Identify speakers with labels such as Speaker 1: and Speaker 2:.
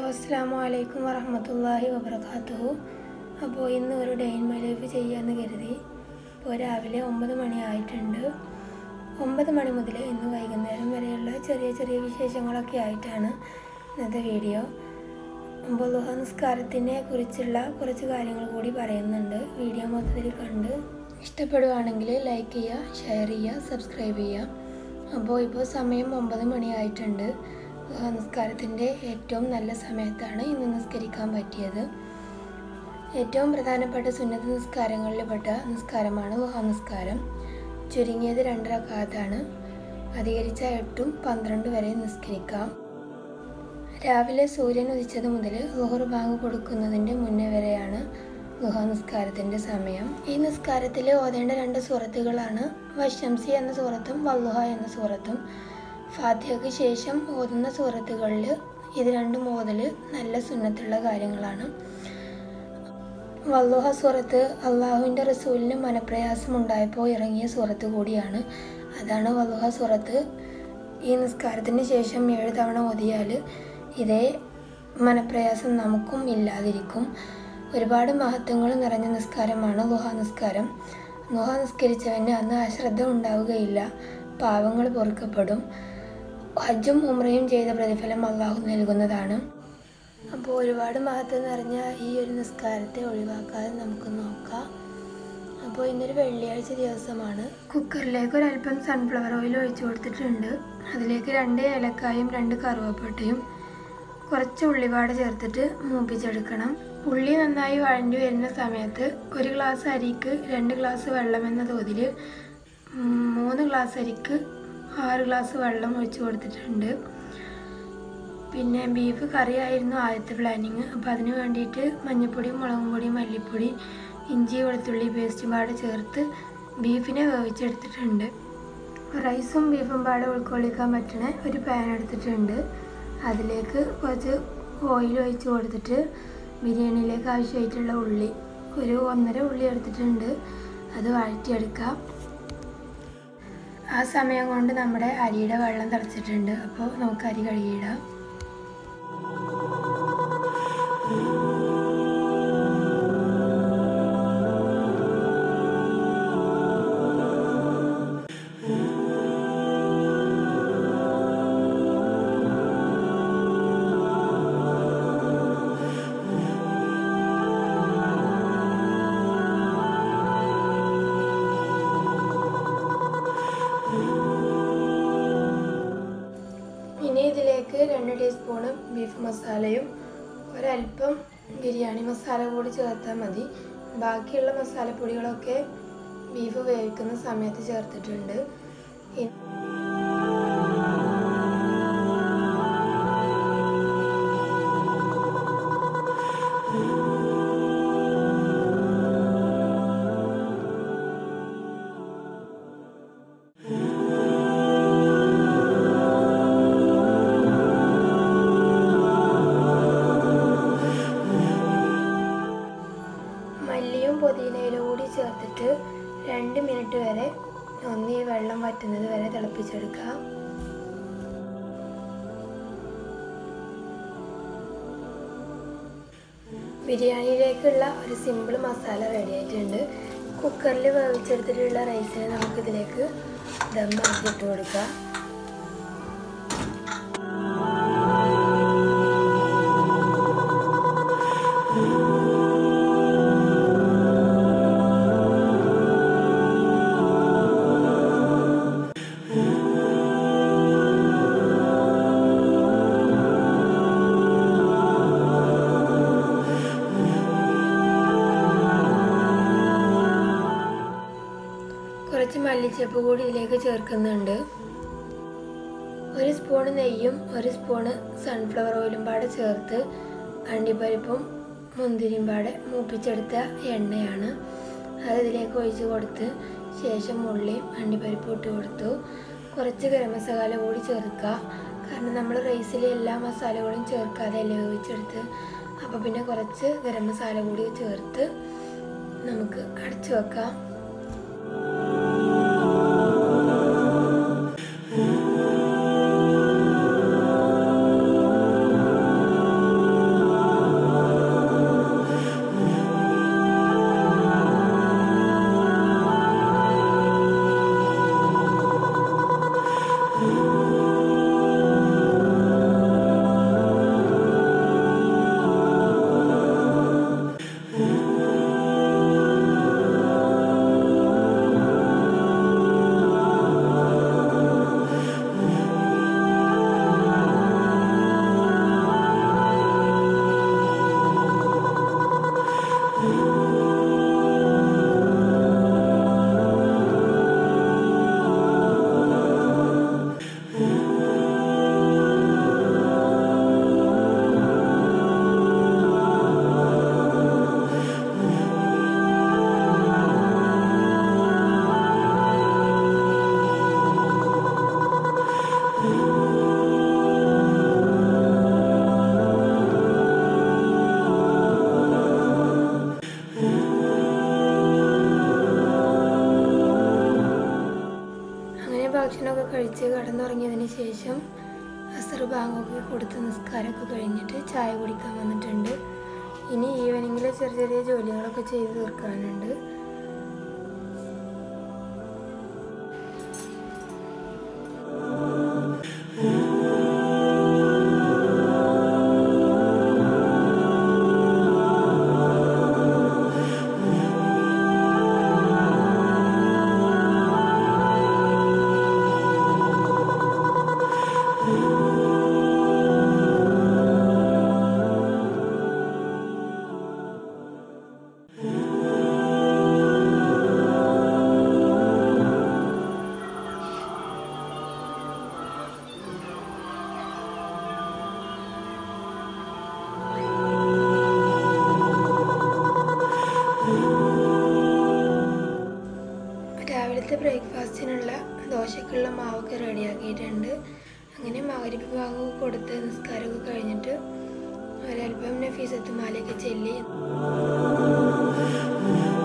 Speaker 1: അസ്സാം വലൈക്കും വറഹമത്തല്ലാഹി വബർക്കാത്തു അപ്പോൾ ഇന്ന് ഒരു ഡേ ഇൻ മൈ ലൈഫ് ചെയ്യാമെന്ന് കരുതി ഇപ്പോൾ രാവിലെ ഒമ്പത് മണി ആയിട്ടുണ്ട് ഒമ്പത് മണി മുതൽ ഇന്ന് വൈകുന്നേരം വരെയുള്ള ചെറിയ ചെറിയ വിശേഷങ്ങളൊക്കെ ആയിട്ടാണ് ഇന്നത്തെ വീഡിയോ അപ്പോൾ ലുഹ നിസ്കാരത്തിനെ കുറിച്ചുള്ള കുറച്ച് കാര്യങ്ങൾ കൂടി പറയുന്നുണ്ട് വീഡിയോ മൊത്തത്തിൽ കണ്ട് ഇഷ്ടപ്പെടുവാണെങ്കിൽ ലൈക്ക് ചെയ്യുക ഷെയർ ചെയ്യുക സബ്സ്ക്രൈബ് ചെയ്യുക അപ്പോൾ ഇപ്പോൾ സമയം ഒമ്പത് മണിയായിട്ടുണ്ട് ലുഹ നിസ്കാരത്തിൻ്റെ ഏറ്റവും നല്ല സമയത്താണ് ഇന്ന് നിസ്കരിക്കാൻ പറ്റിയത് ഏറ്റവും പ്രധാനപ്പെട്ട സുന്നത്ത് നിസ്കാരങ്ങളിൽപ്പെട്ട നിസ്കാരമാണ് ലുഹ നിസ്കാരം ചുരുങ്ങിയത് രണ്ട് റക്കാത്താണ് അധികരിച്ച എട്ടും പന്ത്രണ്ട് വരെ നിസ്കരിക്കാം രാവിലെ സൂര്യൻ ഉദിച്ചത് മുതൽ ലുഹർ ബാങ്ക് കൊടുക്കുന്നതിൻ്റെ മുന്നേ വരെയാണ് ലുഹ നിസ്കാരത്തിൻ്റെ സമയം ഈ നിസ്കാരത്തിൽ ഓതേണ്ട രണ്ട് സൂറത്തുകളാണ് വശംസി എന്ന സൂറത്തും വല്ലുഹ എന്ന സൂറത്തും ഫാത്തിഹയ്ക്ക് ശേഷം ഓതുന്ന സൂറത്തുകളിൽ ഇത് രണ്ടും ഓതൽ നല്ല സുന്നത്തുള്ള കാര്യങ്ങളാണ് വല്ലുഹ സൂറത്ത് അള്ളാഹുവിൻ്റെ റസൂലിന് മനപ്രയാസം ഉണ്ടായപ്പോൾ ഇറങ്ങിയ സൂറത്ത് കൂടിയാണ് അതാണ് വല്ലുഹ സൂറത്ത് ഈ നിസ്കാരത്തിന് ശേഷം ഏഴ് തവണ ഓതിയാൽ ഇതേ മനപ്രയാസം നമുക്കും ഇല്ലാതിരിക്കും ഒരുപാട് മഹത്വങ്ങൾ നിറഞ്ഞ നിസ്കാരമാണ് ലുഹ നിസ്കാരം ലുഹ നിസ്കരിച്ചവന് അന്ന് അശ്രദ്ധ ഉണ്ടാവുകയില്ല പാവങ്ങൾ പൊറുക്കപ്പെടും ഹജ്ജും ഉമ്രയും ചെയ്ത പ്രതിഫലം അള്ളാഹു നൽകുന്നതാണ് അപ്പോൾ ഒരുപാട് മഹത്വം നിറഞ്ഞ ഈ ഒരു നിസ്കാരത്തെ ഒഴിവാക്കാതെ നമുക്ക് നോക്കാം അപ്പോൾ ഇന്നൊരു വെള്ളിയാഴ്ച ദിവസമാണ് കുക്കറിലേക്ക് ഒരല്പം സൺഫ്ലവർ ഓയിൽ ഒഴിച്ചു കൊടുത്തിട്ടുണ്ട് അതിലേക്ക് രണ്ട് ഏലക്കായും രണ്ട് കറുവപ്പട്ടയും കുറച്ച് ഉള്ളിവാട ചേർത്തിട്ട് മൂപ്പിച്ചെടുക്കണം ഉള്ളി നന്നായി വഴണ്ടി വരുന്ന സമയത്ത് ഒരു ഗ്ലാസ് അരിക്ക് രണ്ട് ഗ്ലാസ് വെള്ളം എന്ന തോതിൽ മൂന്ന് ഗ്ലാസ് അരിക്ക് ആറ് ഗ്ലാസ് വെള്ളം ഒഴിച്ചു കൊടുത്തിട്ടുണ്ട് പിന്നെ ബീഫ് കറി ആയിരുന്നു ആദ്യത്തെ പ്ലാനിങ് അപ്പോൾ അതിന് വേണ്ടിയിട്ട് മഞ്ഞൾപ്പൊടി മുളകും പൊടി മല്ലിപ്പൊടി ഇഞ്ചി വെളുത്തുള്ളി പേസ്റ്റ് പാടെ ചേർത്ത് ബീഫിനെ വേവിച്ചെടുത്തിട്ടുണ്ട് റൈസും ബീഫും പാടെ ഉൾക്കൊള്ളിക്കാൻ പറ്റണ ഒരു പാൻ എടുത്തിട്ടുണ്ട് അതിലേക്ക് കുറച്ച് ഓയിൽ ഒഴിച്ച് കൊടുത്തിട്ട് ബിരിയാണിയിലേക്ക് ആവശ്യമായിട്ടുള്ള ഉള്ളി ഒരു ഒന്നര ഉള്ളി എടുത്തിട്ടുണ്ട് അത് വഴറ്റിയെടുക്കാം ആ സമയം കൊണ്ട് നമ്മുടെ അരിയുടെ വെള്ളം തിളച്ചിട്ടുണ്ട് അപ്പോൾ നമുക്ക് അരി കഴുകിയിടാം ഇനി ഇതിലേക്ക് രണ്ട് ടീസ്പൂണ് ബീഫ് മസാലയും ഒരല്പം ബിരിയാണി മസാല കൂടി ചേർത്താൽ മതി ബാക്കിയുള്ള മസാലപ്പൊടികളൊക്കെ ബീഫ് വേവിക്കുന്ന സമയത്ത് ചേർത്തിട്ടുണ്ട് ഇ- മല്ലിയും പുതിനയിലും കൂടി ചേർത്തിട്ട് രണ്ട് മിനിറ്റ് വരെ ഒന്ന് ഈ വെള്ളം വറ്റുന്നത് വരെ തിളപ്പിച്ചെടുക്കാം ബിരിയാണിയിലേക്കുള്ള ഒരു സിമ്പിൾ മസാല റെഡി ആയിട്ടുണ്ട് കുക്കറിൽ വേവിച്ചെടുത്തിട്ടുള്ള റൈസിനെ നമുക്കിതിലേക്ക് ദം ആക്കിയിട്ട് കൊടുക്കാം കുറച്ച് മല്ലിച്ചപ്പ് കൂടി ഇതിലേക്ക് ചേർക്കുന്നുണ്ട് ഒരു സ്പൂണ് നെയ്യും ഒരു സ്പൂണ് സൺഫ്ലവർ ഓയിലും പാടെ ചേർത്ത് അണ്ടിപ്പരിപ്പും മുന്തിരിയും പാടെ മൂപ്പിച്ചെടുത്ത എണ്ണയാണ് അത് ഇതിലേക്ക് ഒഴിച്ച് കൊടുത്ത് ശേഷം ഉള്ളിയും അണ്ടിപ്പരിപ്പും ഇട്ട് കൊടുത്തു കുറച്ച് ഗരം മസാല കൂടി ചേർക്കുക കാരണം നമ്മൾ റൈസിൽ എല്ലാ മസാലകളും ചേർക്കാതെ അല്ലേ വേവിച്ചെടുത്ത് അപ്പോൾ പിന്നെ കുറച്ച് ഗരം മസാല കൂടി ചേർത്ത് നമുക്ക് അടച്ചു വെക്കാം ശേഷം അസർ ബാങ്കൊക്കെ കൊടുത്ത് നിസ്കാരമൊക്കെ കഴിഞ്ഞിട്ട് ചായ കുടിക്കാൻ വന്നിട്ടുണ്ട് ഇനി ഈവനിങ്ങിൽ ചെറിയ ചെറിയ ജോലികളൊക്കെ ചെയ്ത് തീർക്കാനുണ്ട് രാവിലത്തെ ബ്രേക്ക്ഫാസ്റ്റിനുള്ള ദോശക്കുള്ള മാവൊക്കെ റെഡിയാക്കിയിട്ടുണ്ട് അങ്ങനെ മകരിപ്പ് ഭാഗമൊക്കെ കൊടുത്ത് നിസ്കാരമൊക്കെ കഴിഞ്ഞിട്ട് ഒരല്പം നഫീസത്ത് മാലയൊക്കെ ചെല്ലി